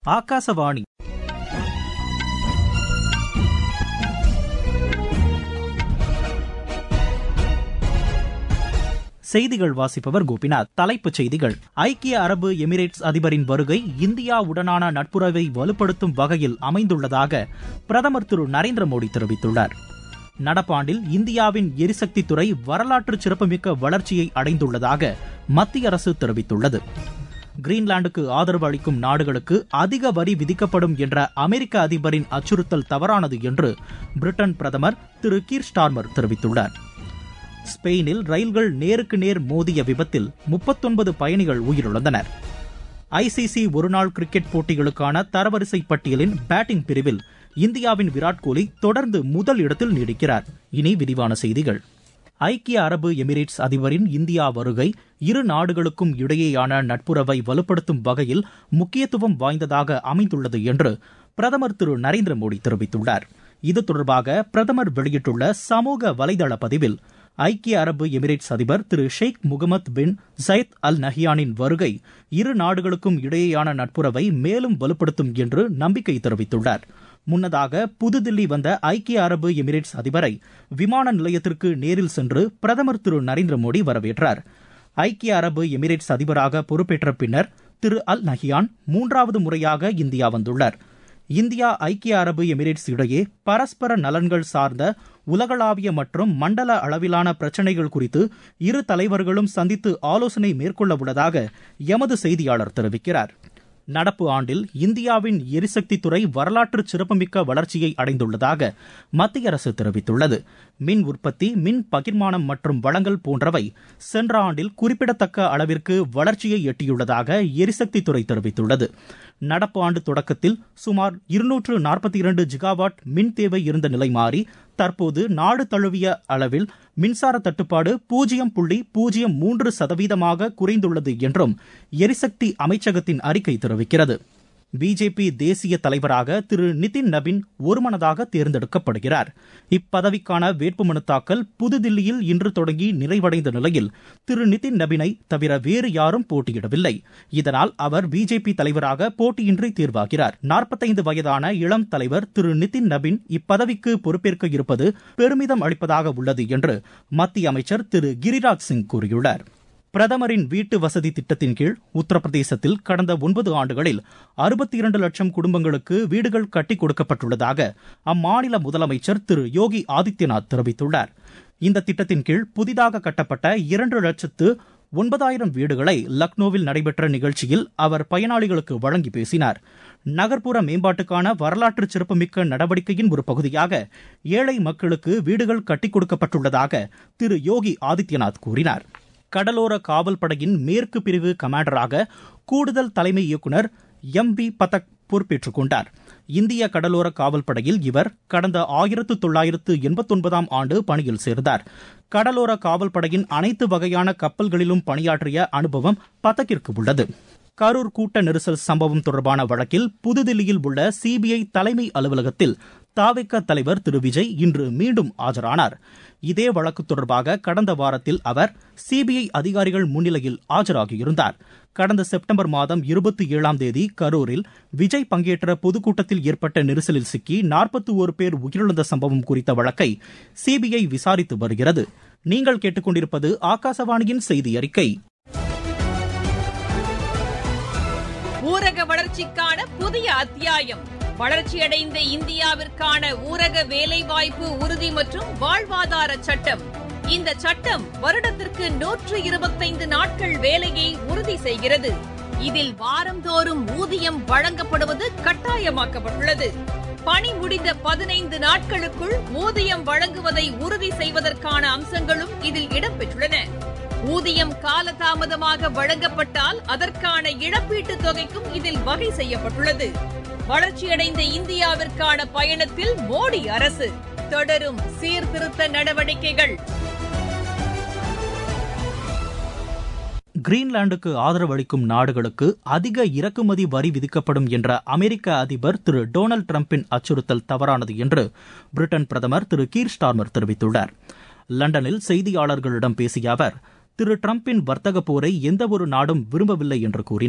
ஆகாசவாணி செய்திகள் வாசிப்பவர் கோபிநாத் தலைப்புச் செய்திகள் ஐக்கிய அரபு எமிரேட்ஸ் அதிபரின் வருகை இந்தியாவுடனான நட்புறவை வலுப்படுத்தும் வகையில் அமைந்துள்ளதாக பிரதமர் திரு நரேந்திர மோடி தெரிவித்துள்ளார் நடப்பாண்டில் இந்தியாவின் எரிசக்தி துறை வரலாற்று சிறப்புமிக்க வளர்ச்சியை அடைந்துள்ளதாக மத்திய அரசு தெரிவித்துள்ளது கிரீன்லாந்துக்கு ஆதரவு அளிக்கும் நாடுகளுக்கு அதிக வரி விதிக்கப்படும் என்ற அமெரிக்க அதிபரின் அச்சுறுத்தல் தவறானது என்று பிரிட்டன் பிரதமர் திரு கீர் ஸ்டார்மர் தெரிவித்துள்ளார் ஸ்பெயினில் ரயில்கள் நேருக்கு நேர் மோதிய விபத்தில் முப்பத்தொன்பது பயணிகள் உயிரிழந்தனர் ஐசிசி ஒருநாள் கிரிக்கெட் போட்டிகளுக்கான தரவரிசை பட்டியலின் பேட்டிங் பிரிவில் இந்தியாவின் விராட் கோலி தொடர்ந்து முதல் இடத்தில் நீடிக்கிறார் இனி விரிவான செய்திகள் ஐக்கிய அரபு எமிரேட்ஸ் அதிபரின் இந்தியா வருகை இரு நாடுகளுக்கும் இடையேயான நட்புறவை வலுப்படுத்தும் வகையில் முக்கியத்துவம் வாய்ந்ததாக அமைந்துள்ளது என்று பிரதமர் திரு நரேந்திர மோடி தெரிவித்துள்ளார் இது தொடர்பாக பிரதமர் வெளியிட்டுள்ள சமூக வலைதள பதிவில் ஐக்கிய அரபு எமிரேட்ஸ் அதிபர் திரு ஷேக் முகமது பின் சயத் அல் நஹியானின் வருகை இரு நாடுகளுக்கும் இடையேயான நட்புறவை மேலும் வலுப்படுத்தும் என்று நம்பிக்கை தெரிவித்துள்ளார் முன்னதாக புதுதில்லி வந்த ஐக்கிய அரபு எமிரேட்ஸ் அதிபரை விமான நிலையத்திற்கு நேரில் சென்று பிரதமர் திரு நரேந்திர மோடி வரவேற்றார் ஐக்கிய அரபு எமிரேட்ஸ் அதிபராக பொறுப்பேற்ற பின்னர் திரு அல் நஹியான் மூன்றாவது முறையாக இந்தியா வந்துள்ளார் இந்தியா ஐக்கிய அரபு எமிரேட்ஸ் இடையே பரஸ்பர நலன்கள் சார்ந்த உலகளாவிய மற்றும் மண்டல அளவிலான பிரச்சினைகள் குறித்து இரு தலைவர்களும் சந்தித்து ஆலோசனை மேற்கொள்ள உள்ளதாக எமது செய்தியாளர் தெரிவிக்கிறார் நடப்பு ஆண்டில் இந்தியாவின் எரிசக்தி துறை வரலாற்று சிறப்புமிக்க வளர்ச்சியை அடைந்துள்ளதாக மத்திய அரசு தெரிவித்துள்ளது மின் உற்பத்தி மின் பகிர்மானம் மற்றும் வளங்கள் போன்றவை சென்ற ஆண்டில் குறிப்பிடத்தக்க அளவிற்கு வளர்ச்சியை எட்டியுள்ளதாக எரிசக்தி துறை தெரிவித்துள்ளது நடப்பு ஆண்டு தொடக்கத்தில் சுமார் இருநூற்று நாற்பத்தி இரண்டு ஜிகாவாட் மின் தேவை இருந்த நிலை மாறி தற்போது நாடு தழுவிய அளவில் மின்சார தட்டுப்பாடு பூஜ்ஜியம் புள்ளி பூஜ்ஜியம் மூன்று சதவீதமாக குறைந்துள்ளது என்றும் எரிசக்தி அமைச்சகத்தின் அறிக்கை தெரிவிக்கிறது பிஜேபி தேசிய தலைவராக திரு நிதின் நபின் ஒருமனதாக தேர்ந்தெடுக்கப்படுகிறார் இப்பதவிக்கான வேட்புமனு தாக்கல் புதுதில்லியில் இன்று தொடங்கி நிறைவடைந்த நிலையில் திரு நிதின் நபினை தவிர வேறு யாரும் போட்டியிடவில்லை இதனால் அவர் பிஜேபி தலைவராக போட்டியின்றி தேர்வாகிறார் நாற்பத்தைந்து வயதான இளம் தலைவர் திரு நிதின் நபின் இப்பதவிக்கு பொறுப்பேற்க இருப்பது பெருமிதம் அளிப்பதாக உள்ளது என்று மத்திய அமைச்சர் திரு கிரிராஜ் சிங் கூறியுள்ளார் பிரதமரின் வீட்டு வசதி திட்டத்தின் கீழ் உத்தரப்பிரதேசத்தில் கடந்த ஒன்பது ஆண்டுகளில் அறுபத்தி இரண்டு லட்சம் குடும்பங்களுக்கு வீடுகள் கட்டிக் கொடுக்கப்பட்டுள்ளதாக அம்மாநில முதலமைச்சர் திரு யோகி ஆதித்யநாத் தெரிவித்துள்ளார் இந்த திட்டத்தின் கீழ் புதிதாக கட்டப்பட்ட இரண்டு லட்சத்து ஒன்பதாயிரம் வீடுகளை லக்னோவில் நடைபெற்ற நிகழ்ச்சியில் அவர் பயனாளிகளுக்கு வழங்கி பேசினார் நகர்ப்புற மேம்பாட்டுக்கான வரலாற்று சிறப்புமிக்க நடவடிக்கையின் ஒரு பகுதியாக ஏழை மக்களுக்கு வீடுகள் கட்டிக் கொடுக்கப்பட்டுள்ளதாக திரு யோகி ஆதித்யநாத் கூறினார் கடலோர காவல் படையின் மேற்கு பிரிவு கமாண்டராக கூடுதல் தலைமை இயக்குநர் எம் பி பதக் பொறுப்பேற்றுக் கொண்டார் இந்திய கடலோர காவல் படையில் இவர் கடந்த ஆயிரத்து தொள்ளாயிரத்து எண்பத்தொன்பதாம் ஆண்டு பணியில் சேர்ந்தார் கடலோர காவல் படையின் அனைத்து வகையான கப்பல்களிலும் பணியாற்றிய அனுபவம் பதக்கிற்கு உள்ளது கரூர் கூட்ட நெரிசல் சம்பவம் தொடர்பான வழக்கில் புதுதில்லியில் உள்ள சிபிஐ தலைமை அலுவலகத்தில் தாவிக தலைவர் திரு விஜய் இன்று மீண்டும் ஆஜரானார் இதே வழக்கு தொடர்பாக கடந்த வாரத்தில் அவர் சிபிஐ அதிகாரிகள் முன்னிலையில் ஆஜராகியிருந்தார் கடந்த செப்டம்பர் மாதம் இருபத்தி ஏழாம் தேதி கரூரில் விஜய் பங்கேற்ற பொதுக்கூட்டத்தில் ஏற்பட்ட நெரிசலில் சிக்கி நாற்பத்தி ஒரு பேர் உயிரிழந்த சம்பவம் குறித்த வழக்கை சிபிஐ விசாரித்து வருகிறது நீங்கள் கேட்டுக்கொண்டிருப்பது ஆகாசவாணியின் செய்தி அறிக்கை ஊரக வளர்ச்சிக்கான புதிய அத்தியாயம் வளர்ச்சியடைந்த இந்தியாவிற்கான ஊரக வேலைவாய்ப்பு உறுதி மற்றும் வாழ்வாதார சட்டம் இந்த சட்டம் வருடத்திற்கு நூற்று இருபத்தைந்து நாட்கள் வேலையை உறுதி செய்கிறது இதில் வாரந்தோறும் ஊதியம் வழங்கப்படுவது கட்டாயமாக்கப்பட்டுள்ளது பணி முடிந்த பதினைந்து நாட்களுக்குள் ஊதியம் வழங்குவதை உறுதி செய்வதற்கான அம்சங்களும் இதில் இடம்பெற்றுள்ளன ஊதியம் காலதாமதமாக வழங்கப்பட்டால் அதற்கான இழப்பீட்டுத் தொகைக்கும் இதில் வகை செய்யப்பட்டுள்ளது வளர்ச்சியடைந்த இந்தியாவிற்கான பயணத்தில் மோடி அரசு தொடரும் சீர்திருத்த நடவடிக்கைகள் கிரீன்லாந்துக்கு ஆதரவு அளிக்கும் நாடுகளுக்கு அதிக இறக்குமதி வரி விதிக்கப்படும் என்ற அமெரிக்க அதிபர் திரு டொனால்டு டிரம்பின் அச்சுறுத்தல் தவறானது என்று பிரிட்டன் பிரதமர் திரு கீர் ஸ்டார்மர் தெரிவித்துள்ளார் லண்டனில் செய்தியாளர்களிடம் பேசிய அவர் திரு டிரம்பின் வர்த்தக போரை எந்தவொரு நாடும் விரும்பவில்லை என்று கூறினார்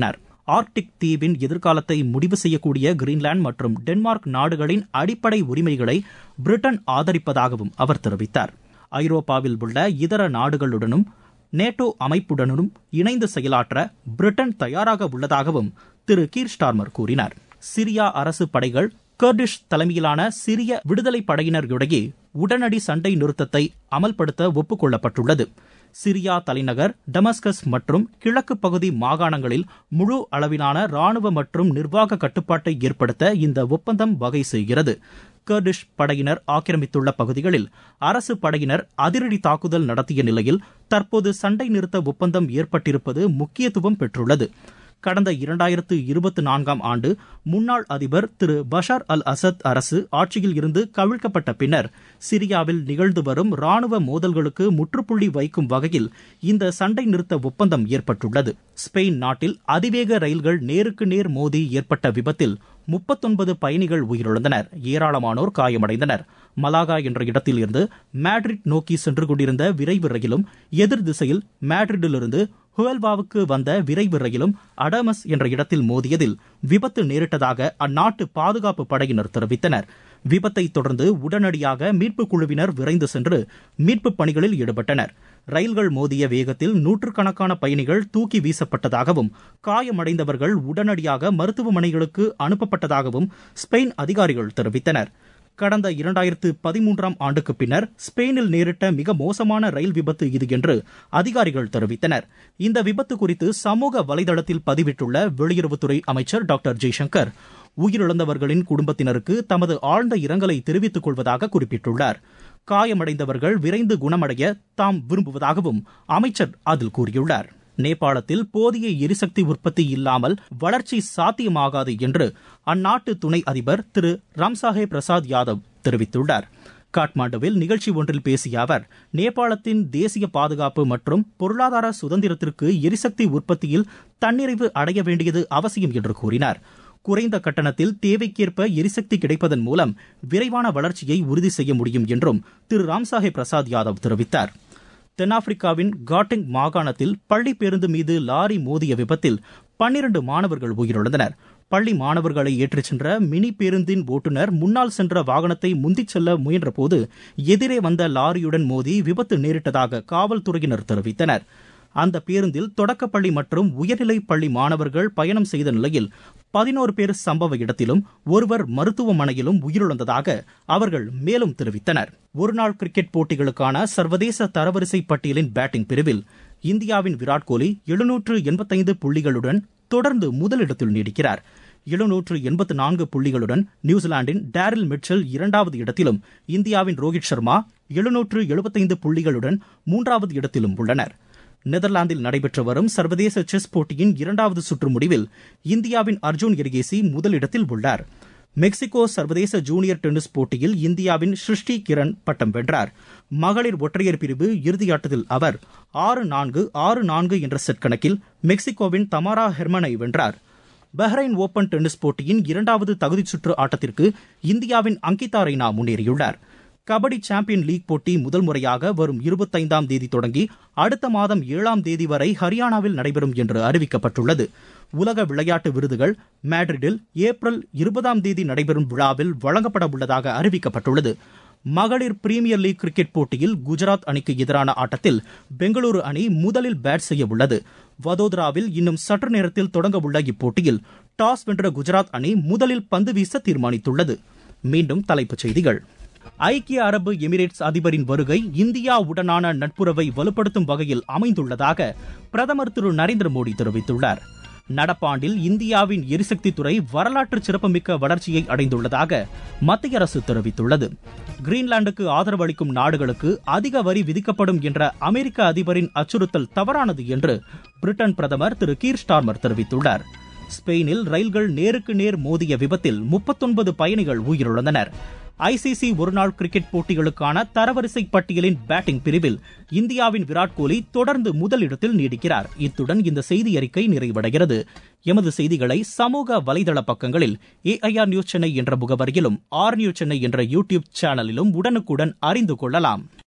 ஆர்க்டிக் தீவின் எதிர்காலத்தை முடிவு செய்யக்கூடிய கிரீன்லாந்து மற்றும் டென்மார்க் நாடுகளின் அடிப்படை உரிமைகளை பிரிட்டன் ஆதரிப்பதாகவும் அவர் தெரிவித்தார் ஐரோப்பாவில் உள்ள இதர நாடுகளுடனும் நேட்டோ அமைப்புடனும் இணைந்து செயலாற்ற பிரிட்டன் தயாராக உள்ளதாகவும் திரு கீர் ஸ்டார்மர் கூறினார் சிரியா அரசு படைகள் கர்டிஷ் தலைமையிலான சிரிய விடுதலை படையினரிடையே உடனடி சண்டை நிறுத்தத்தை அமல்படுத்த ஒப்புக்கொள்ளப்பட்டுள்ளது சிரியா தலைநகர் டமஸ்கஸ் மற்றும் கிழக்கு பகுதி மாகாணங்களில் முழு அளவிலான ராணுவ மற்றும் நிர்வாக கட்டுப்பாட்டை ஏற்படுத்த இந்த ஒப்பந்தம் வகை செய்கிறது கர்டிஷ் படையினர் ஆக்கிரமித்துள்ள பகுதிகளில் அரசு படையினர் அதிரடி தாக்குதல் நடத்திய நிலையில் தற்போது சண்டை நிறுத்த ஒப்பந்தம் ஏற்பட்டிருப்பது முக்கியத்துவம் பெற்றுள்ளது கடந்த இரண்டாயிரத்து இருபத்தி நான்காம் ஆண்டு முன்னாள் அதிபர் திரு பஷார் அல் அசத் அரசு ஆட்சியில் இருந்து கவிழ்க்கப்பட்ட பின்னர் சிரியாவில் நிகழ்ந்து வரும் ராணுவ மோதல்களுக்கு முற்றுப்புள்ளி வைக்கும் வகையில் இந்த சண்டை நிறுத்த ஒப்பந்தம் ஏற்பட்டுள்ளது ஸ்பெயின் நாட்டில் அதிவேக ரயில்கள் நேருக்கு நேர் மோதி ஏற்பட்ட விபத்தில் முப்பத்தொன்பது பயணிகள் உயிரிழந்தனர் ஏராளமானோர் காயமடைந்தனர் மலாகா என்ற இடத்தில் இருந்து மேட்ரிட் நோக்கி சென்று கொண்டிருந்த விரைவு ரயிலும் எதிர் திசையில் மேட்ரிட்டிலிருந்து ஹுவல்வாவுக்கு வந்த விரைவு ரயிலும் அடமஸ் என்ற இடத்தில் மோதியதில் விபத்து நேரிட்டதாக அந்நாட்டு பாதுகாப்பு படையினர் தெரிவித்தனர் விபத்தை தொடர்ந்து உடனடியாக மீட்புக் குழுவினர் விரைந்து சென்று மீட்புப் பணிகளில் ஈடுபட்டனர் ரயில்கள் மோதிய வேகத்தில் நூற்றுக்கணக்கான பயணிகள் தூக்கி வீசப்பட்டதாகவும் காயமடைந்தவர்கள் உடனடியாக மருத்துவமனைகளுக்கு அனுப்பப்பட்டதாகவும் ஸ்பெயின் அதிகாரிகள் தெரிவித்தனர் கடந்த இரண்டாயிரத்து பதிமூன்றாம் ஆண்டுக்கு பின்னர் ஸ்பெயினில் நேரிட்ட மிக மோசமான ரயில் விபத்து இது என்று அதிகாரிகள் தெரிவித்தனர் இந்த விபத்து குறித்து சமூக வலைதளத்தில் பதிவிட்டுள்ள வெளியுறவுத்துறை அமைச்சர் டாக்டர் ஜெய்சங்கர் உயிரிழந்தவர்களின் குடும்பத்தினருக்கு தமது ஆழ்ந்த இரங்கலை தெரிவித்துக் கொள்வதாக குறிப்பிட்டுள்ளார் காயமடைந்தவர்கள் விரைந்து குணமடைய தாம் விரும்புவதாகவும் அமைச்சர் அதில் கூறியுள்ளார் நேபாளத்தில் போதிய எரிசக்தி உற்பத்தி இல்லாமல் வளர்ச்சி சாத்தியமாகாது என்று அந்நாட்டு துணை அதிபர் திரு ராம்சாஹே பிரசாத் யாதவ் தெரிவித்துள்ளார் காட்மாண்டுவில் நிகழ்ச்சி ஒன்றில் பேசிய அவர் நேபாளத்தின் தேசிய பாதுகாப்பு மற்றும் பொருளாதார சுதந்திரத்திற்கு எரிசக்தி உற்பத்தியில் தன்னிறைவு அடைய வேண்டியது அவசியம் என்று கூறினார் குறைந்த கட்டணத்தில் தேவைக்கேற்ப எரிசக்தி கிடைப்பதன் மூலம் விரைவான வளர்ச்சியை உறுதி செய்ய முடியும் என்றும் திரு ராம்சாஹே பிரசாத் யாதவ் தெரிவித்தார் தென்னாப்பிரிக்காவின் காட்டிங் மாகாணத்தில் பள்ளி பேருந்து மீது லாரி மோதிய விபத்தில் பன்னிரண்டு மாணவர்கள் உயிரிழந்தனர் பள்ளி மாணவர்களை ஏற்றிச் சென்ற மினி பேருந்தின் ஓட்டுநர் முன்னால் சென்ற வாகனத்தை முந்திச் செல்ல முயன்றபோது எதிரே வந்த லாரியுடன் மோதி விபத்து நேரிட்டதாக காவல்துறையினர் தெரிவித்தனர் அந்த பேருந்தில் தொடக்கப்பள்ளி மற்றும் உயர்நிலை பள்ளி மாணவர்கள் பயணம் செய்த நிலையில் பதினோரு பேர் சம்பவ இடத்திலும் ஒருவர் மருத்துவமனையிலும் உயிரிழந்ததாக அவர்கள் மேலும் தெரிவித்தனர் ஒருநாள் கிரிக்கெட் போட்டிகளுக்கான சர்வதேச தரவரிசை பட்டியலின் பேட்டிங் பிரிவில் இந்தியாவின் விராட் கோலி எழுநூற்று எண்பத்தைந்து புள்ளிகளுடன் தொடர்ந்து முதலிடத்தில் நீடிக்கிறார் எழுநூற்று எண்பத்து நான்கு புள்ளிகளுடன் நியூசிலாந்தின் டேரில் மிட்சல் இரண்டாவது இடத்திலும் இந்தியாவின் ரோஹித் சர்மா எழுநூற்று எழுபத்தைந்து புள்ளிகளுடன் மூன்றாவது இடத்திலும் உள்ளனர் நெதர்லாந்தில் நடைபெற்று வரும் சர்வதேச செஸ் போட்டியின் இரண்டாவது சுற்று முடிவில் இந்தியாவின் அர்ஜுன் எரிகேசி முதலிடத்தில் உள்ளார் மெக்சிகோ சர்வதேச ஜூனியர் டென்னிஸ் போட்டியில் இந்தியாவின் சிருஷ்டி கிரண் பட்டம் வென்றார் மகளிர் ஒற்றையர் பிரிவு இறுதியாட்டத்தில் அவர் ஆறு நான்கு ஆறு நான்கு என்ற செட் கணக்கில் மெக்சிகோவின் தமாரா ஹெர்மனை வென்றார் பஹ்ரைன் ஓபன் டென்னிஸ் போட்டியின் இரண்டாவது தகுதிச் சுற்று ஆட்டத்திற்கு இந்தியாவின் அங்கிதா ரெய்னா முன்னேறியுள்ளார் கபடி சாம்பியன் லீக் போட்டி முதல் முறையாக வரும் இருபத்தைந்தாம் தேதி தொடங்கி அடுத்த மாதம் ஏழாம் தேதி வரை ஹரியானாவில் நடைபெறும் என்று அறிவிக்கப்பட்டுள்ளது உலக விளையாட்டு விருதுகள் மேட்ரிடில் ஏப்ரல் இருபதாம் தேதி நடைபெறும் விழாவில் வழங்கப்பட உள்ளதாக அறிவிக்கப்பட்டுள்ளது மகளிர் பிரீமியர் லீக் கிரிக்கெட் போட்டியில் குஜராத் அணிக்கு எதிரான ஆட்டத்தில் பெங்களூரு அணி முதலில் பேட் செய்ய உள்ளது வதோதராவில் இன்னும் சற்று நேரத்தில் தொடங்க உள்ள இப்போட்டியில் டாஸ் வென்ற குஜராத் அணி முதலில் பந்து வீச தீர்மானித்துள்ளது மீண்டும் தலைப்புச் செய்திகள் ஐக்கிய அரபு எமிரேட்ஸ் அதிபரின் வருகை இந்தியாவுடனான நட்புறவை வலுப்படுத்தும் வகையில் அமைந்துள்ளதாக பிரதமர் திரு நரேந்திர மோடி தெரிவித்துள்ளார் நடப்பாண்டில் இந்தியாவின் எரிசக்தி துறை வரலாற்று சிறப்புமிக்க வளர்ச்சியை அடைந்துள்ளதாக மத்திய அரசு தெரிவித்துள்ளது கிரீன்லாந்துக்கு ஆதரவு அளிக்கும் நாடுகளுக்கு அதிக வரி விதிக்கப்படும் என்ற அமெரிக்க அதிபரின் அச்சுறுத்தல் தவறானது என்று பிரிட்டன் பிரதமர் திரு கீர் ஸ்டார்மர் தெரிவித்துள்ளார் ஸ்பெயினில் ரயில்கள் நேருக்கு நேர் மோதிய விபத்தில் முப்பத்தொன்பது பயணிகள் உயிரிழந்தனர் ஐசிசி ஒருநாள் கிரிக்கெட் போட்டிகளுக்கான தரவரிசை பட்டியலின் பேட்டிங் பிரிவில் இந்தியாவின் விராட் கோலி தொடர்ந்து முதலிடத்தில் நீடிக்கிறார் இத்துடன் இந்த செய்தி அறிக்கை நிறைவடைகிறது எமது செய்திகளை சமூக வலைதள பக்கங்களில் ஏஐஆர் நியூஸ் சென்னை என்ற முகவரியிலும் ஆர் நியூஸ் சென்னை என்ற யூடியூப் சேனலிலும் உடனுக்குடன் அறிந்து கொள்ளலாம்